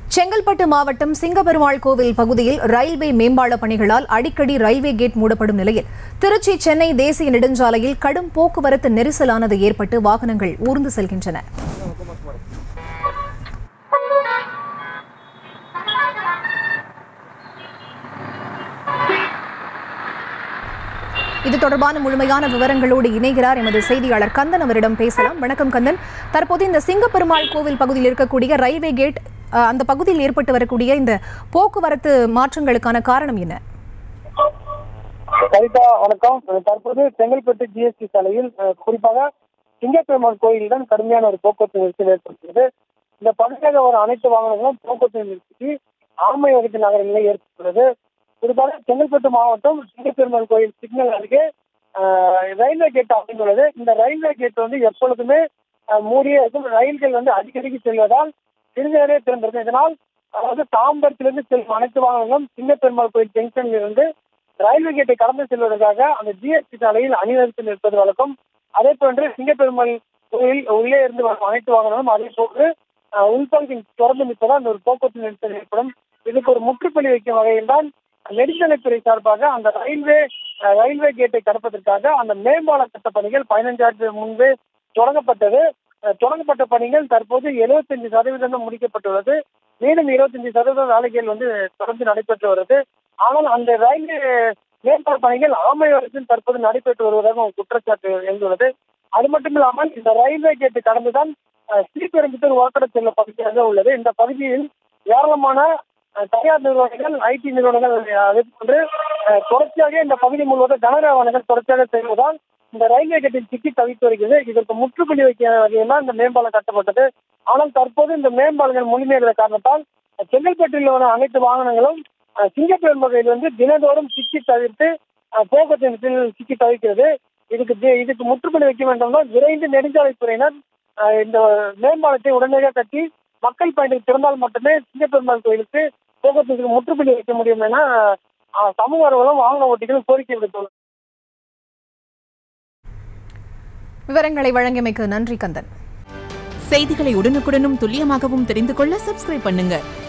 செங்கல்பட்டு மாவட்டம் சிங்கபெருமாள் கோவில் பகுதியில் ரயில்வே மேம்பால பணிகளால் அடிக்கடி ரயில்வே கேட் மூடப்படும் நிலையில் திருச்சி சென்னை தேசிய நெடுஞ்சாலையில் கடும் போக்குவரத்து நெரிசலானது ஏற்பட்டு வாகனங்கள் ஊர்ந்து செல்கின்றன இது தொடர்பான முழுமையான விவரங்களோடு இணைகிறார் எமது செய்தியாளர் கந்தன் அவரிடம் பேசலாம் வணக்கம் கந்தன் தற்போது இந்த சிங்கப்பெருமாள் கோவில் பகுதியில் இருக்கக்கூடிய ரயில்வே கேட் அஹ், அந்த பகுதியில் ஏற்பட்டு வரக்கூடிய இந்த போக்குவரத்து மாற்றங்களுக்கான காரணம் என்ன சரிதா வணக்கம் தற்போது செங்கல்பட்டு ஜிஎஸ்டி சாலையில் அஹ், குறிப்பாக சிங்கப்பெருமாள் கோயிலில் தான் கடுமையான ஒரு போக்குவரத்து நெரிசல் ஏற்படுகிறது இந்த பகுதியாக வரும் அனைத்து வாகனங்களும் போக்குவரத்து நெரிசலுக்கு ஆமை வகுப்பு நகர நிலை ஏற்பட்டுள்ளது குறிப்பாக செங்கல்பட்டு மாவட்டம் சிங்கப்பெருமாள் கோயில் சிக்னல் அருகே அஹ், ரயில்வே கேட் அமைந்துள்ளது இந்த ரயில்வே கேட் வந்து எப்பொழுதுமே அஹ், மூடியே இருக்கும் ரயில்கள் வந்து அடிக்கடிக்கு செல்வதால் சிறிது நேரே திறந்திருக்கும் இதனால் அதாவது தாம்பரத்திலிருந்து செல்லும் அனைத்து வாகனங்களும் சிங்கப்பெருமாள் கோயில் ஜங்ஷனில் இருந்து ரயில்வே கேட்டை கடந்து செல்வதற்காக அந்த ஜிஎஸ்டி சாலையில் அணிவகுத்து நிற்பது வழக்கம் அதே போன்று சிங்கப்பெருமாள் கோயில் உள்ளே இருந்து வரும் அனைத்து வாகனங்களும் அதே போன்று அஹ், உள்பகுதியில் தொடர்ந்து நிற்பதால் அந்த ஒரு போக்குவரத்து நெரிசல் ஏற்படும் இதுக்கு ஒரு முற்றுப்புள்ளி வைக்கும் வகையில் தான் நெடுஞ்சாலைத்துறை சார்பாக அந்த ரயில்வே அஹ், ரயில்வே கேட்டை கடப்பதற்காக அந்த மேம்பால கட்ட பணிகள் பதினைஞ்சாயிரத்து முன்பே தொடங்கப்பட்டது அஹ், தொடங்கப்பட்ட பணிகள் தற்போது 75% சதவீதம் முடிக்கப்பட்டுள்ளது மேலும் 25% சதவீத வேலைகள் வந்து தொடர்ந்து நடைபெற்று வருது ஆனால் அந்த ரயில்வே மேம்பால பணிகள் ஆமை வரைக்கும் தற்போது நடைபெற்று வருவதாக ஒரு குற்றச்சாட்டு எழுந்துள்ளது அது மட்டும் இல்லாமல் இந்த ரயில்வே கேட்டு கடந்துதான் அஹ், ஸ்ரீபெரும்புத்தூர் வாக்கட செல்ல பகுதியாக உள்ளது இந்த பகுதியில் ஏராளமான அஹ், தனியார் நிறுவனங்கள் ஐடி நிறுவனங்கள் அஹ், அதே போன்று அஹ், தொடர்ச்சியாக இந்த பகுதி முழுவதும் கனரக வாகனங்கள் தொடர்ச்சியாக செல்வதால் இந்த ரயில்வே கேட்டில் சிக்கி தவித்து வருகிறது இதற்கு முற்றுப்புள்ளி வைக்க வகையில் தான் இந்த மேம்பாலம் கட்டப்பட்டது ஆனால் தற்போது இந்த மேம்பாலங்கள் முழுமையான காரணத்தால் செங்கல்பட்டில் உள்ள அனைத்து வாகனங்களும் அஹ், சிங்கப்பெரும் வகையில் வந்து தினதோறும் சிக்கி தவிர்த்து அஹ், போக்குவரத்து நெரிசலில் சிக்கி தவிக்கிறது இதுக்கு தி- இதுக்கு முற்றுப்புள்ளி வைக்க வேண்டும் என்றால் விரைந்து நெடுஞ்சாலைத்துறையினர் அஹ், இந்த மேம்பாலத்தை உடனடியாக கட்டி மக்கள் பயணிகள் திறந்தால் மட்டுமே சிங்கப்பெருமாள் கோயிலுக்கு போக்குவரத்துக்கு முற்றுப்புள்ளி வைக்க முடியும் என அஹ், சமூக ஆர்வலரும் வாகன ஓட்டிகளும் கோரிக்கை விடுத்துள்ளனர் விவரங்களை வழங்கியமைக்கு நன்றி கந்தன் செய்திகளை உடனுக்குடனும் துல்லியமாகவும் தெரிந்து கொள்ள சப்ஸ்கிரைப் பண்ணுங்க